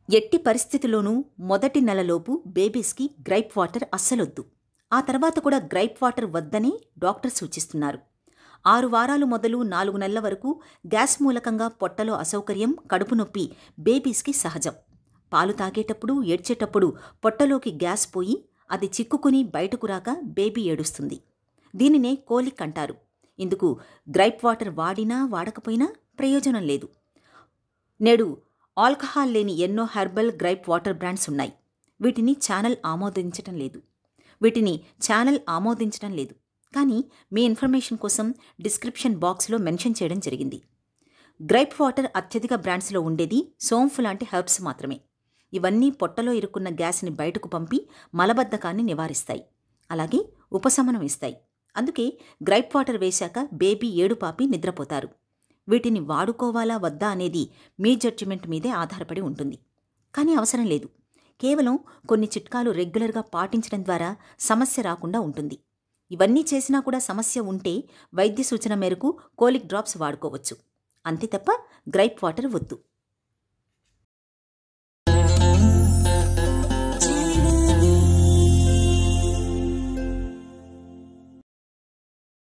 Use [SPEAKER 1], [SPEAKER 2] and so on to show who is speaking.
[SPEAKER 1] ఎట్టి పరిస్థితిలోనూ మొదటి నెలలోపు బేబీస్కి గ్రైప్ వాటర్ అస్సలొద్దు ఆ తర్వాత కూడా గ్రైప్ వాటర్ వద్దని డాక్టర్ సూచిస్తున్నారు ఆరు వారాలు మొదలు నాలుగు నెలల వరకు గ్యాస్ మూలకంగా పొట్టలో అసౌకర్యం కడుపు నొప్పి బేబీస్కి సహజం పాలు తాగేటప్పుడు ఏడ్చేటప్పుడు పొట్టలోకి గ్యాస్ పోయి అది చిక్కుకుని బయటకు రాక బేబీ ఏడుస్తుంది దీనినే కోలిక్ అంటారు ఇందుకు గ్రైప్ వాటర్ వాడినా వాడకపోయినా ప్రయోజనం లేదు నేడు ఆల్కహాల్ లేని ఎన్నో హెర్బల్ గ్రైప్ వాటర్ బ్రాండ్స్ ఉన్నాయి వీటిని ఛానల్ ఆమోదించటం లేదు వీటిని ఛానల్ ఆమోదించడం లేదు కానీ మీ ఇన్ఫర్మేషన్ కోసం డిస్క్రిప్షన్ బాక్స్లో మెన్షన్ చేయడం జరిగింది గ్రైప్ వాటర్ అత్యధిక బ్రాండ్స్లో ఉండేది సోంఫు లాంటి హెర్బ్స్ మాత్రమే ఇవన్నీ పొట్టలో ఇరుక్కున్న గ్యాస్ని బయటకు పంపి మలబద్ధకాన్ని నివారిస్తాయి అలాగే ఉపశమనం ఇస్తాయి అందుకే గ్రైప్ వాటర్ వేశాక బేబీ ఏడుపాపి నిద్రపోతారు వీటిని వాడుకోవాలా వద్దా అనేది మీ జడ్జిమెంట్ మీదే ఆధారపడి ఉంటుంది కానీ అవసరం లేదు కేవలం కొన్ని చిట్కాలు రెగ్యులర్గా పాటించడం ద్వారా సమస్య రాకుండా ఉంటుంది ఇవన్నీ చేసినా కూడా సమస్య ఉంటే వైద్య సూచన మేరకు కోలిక్ డ్రాప్స్ వాడుకోవచ్చు అంతే తప్ప గ్రైప్ వాటర్ వద్దు